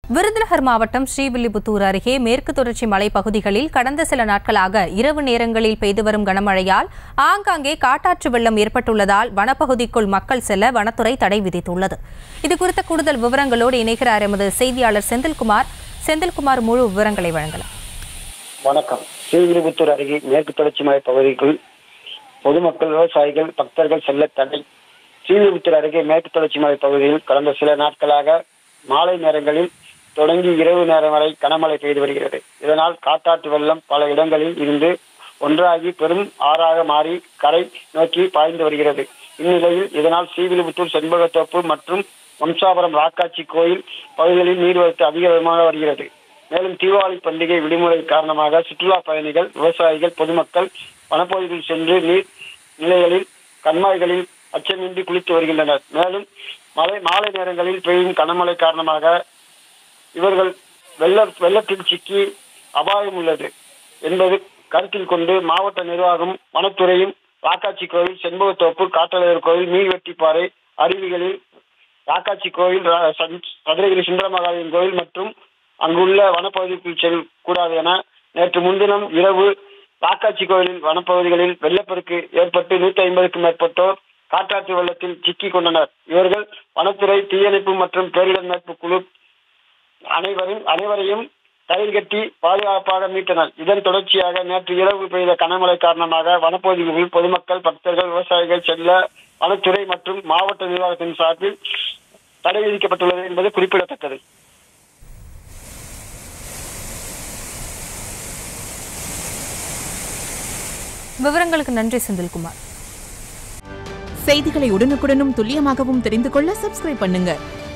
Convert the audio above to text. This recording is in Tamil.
விருதுநகர் மாவட்டம் ஸ்ரீவில்லிபுத்தூர் அருகே மேற்கு தொடர்ச்சி மலைப்பகுதிகளில் கடந்த சில நாட்களாக இரவு நேரங்களில் பெய்து வரும் கனமழையால் ஆங்காங்கே காட்டாற்று வெள்ளம் ஏற்பட்டுள்ளதால் வனப்பகுதிக்குள் மக்கள் செல்ல வனத்துறை தடை விதித்துள்ளது இதுகுறித்த கூடுதல் விவரங்களோடு இணைகிறார் எமது செய்தியாளர் செந்தில்குமார் செந்தில்குமார் முழு விவரங்களை வழங்கலாம் வணக்கம் ஸ்ரீவில்லிபுத்தூர் அருகே மேற்கு தொடர்ச்சி மலை பகுதிக்குள் பொதுமக்கள் விவசாயிகள் பக்தர்கள் செல்ல தடை ஸ்ரீவில்லிபுத்தூர் அருகே மேற்கு தொடர்ச்சி மலை பகுதியில் கடந்த சில நாட்களாக மாலை நேரங்களில் தொடங்கி இரவு நேரம் வரை கனமழை பெய்து வருகிறது இதனால் காட்டாற்று வெள்ளம் பல இடங்களில் இருந்து ஒன்றாகி பெரும் ஆறாக மாறி கரை நோக்கி பாய்ந்து வருகிறது இந்நிலையில் இதனால் ஸ்ரீவில்லிபுத்தூர் செண்பகத்தோப்பு மற்றும் வம்சாபுரம் ராக்காட்சி கோயில் பகுதிகளில் நீர்வரத்து அதிகமாக வருகிறது மேலும் தீபாவளி பண்டிகை விடுமுறை காரணமாக சுற்றுலா பயணிகள் விவசாயிகள் பொதுமக்கள் வனப்பகுதியில் சென்று நீர் நிலைகளில் கண்மாய்களில் அச்சமின்றி குளித்து வருகின்றனர் மேலும் மழை மாலை நேரங்களில் பெய்யும் கனமழை காரணமாக இவர்கள் வெள்ள வெள்ளத்தில் சிக்கி அபாயம் உள்ளது என்பது கருத்தில் கொண்டு மாவட்ட நிர்வாகம் வனத்துறையும் ராக்காட்சி கோயில் செண்பகத்தோப்பு காட்டலையர் கோயில் மீன்வெட்டிப்பாறை அருவிகளில் ராக்காட்சி கோயில் ரா- சன்- சதுரகிரி சுந்தரமகாலின் கோயில் மற்றும் அங்குள்ள வனப்பகுதிக்குள் செல் கூடாது என நேற்று முன்தினம் இரவு ராக்காட்சி கோயிலில் வனப்பகுதிகளில் வெள்ளப்பெருக்கு ஏற்பட்டு நூத்தி ஐம்பதுக்கும் மேற்பட்டோர் காட்டாற்று வெள்ளத்தில் சிக்கிக் கொண்டனர் இவர்கள் வனத்துறை தீயணைப்பு மற்றும் பேரிடர் மீட்பு குழு அனைவரும் அனைவரையும் கயிறு கட்டி பாதுகாப்பாக மீட்டனர் இதன் தொடர்ச்சியாக நேற்று இரவு பெய்த கனமழை காரணமாக வனப்பகுதிகளில் பொதுமக்கள் பக்தர்கள் விவசாயிகள் செல்ல வனத்துறை மற்றும் மாவட்ட நிர்வாகத்தின் சார்பில் தடை விதிக்கப்பட்டுள்ளது என்பது குறிப்பிடத்தக்கது விவரங்களுக்கு நன்றி செந்தில்குமார் செய்திகளை உடனுக்குடனும் துல்லியமாகவும் தெரிந்து கொள்ள சப்ஸ்கிரைப் பண்ணுங்க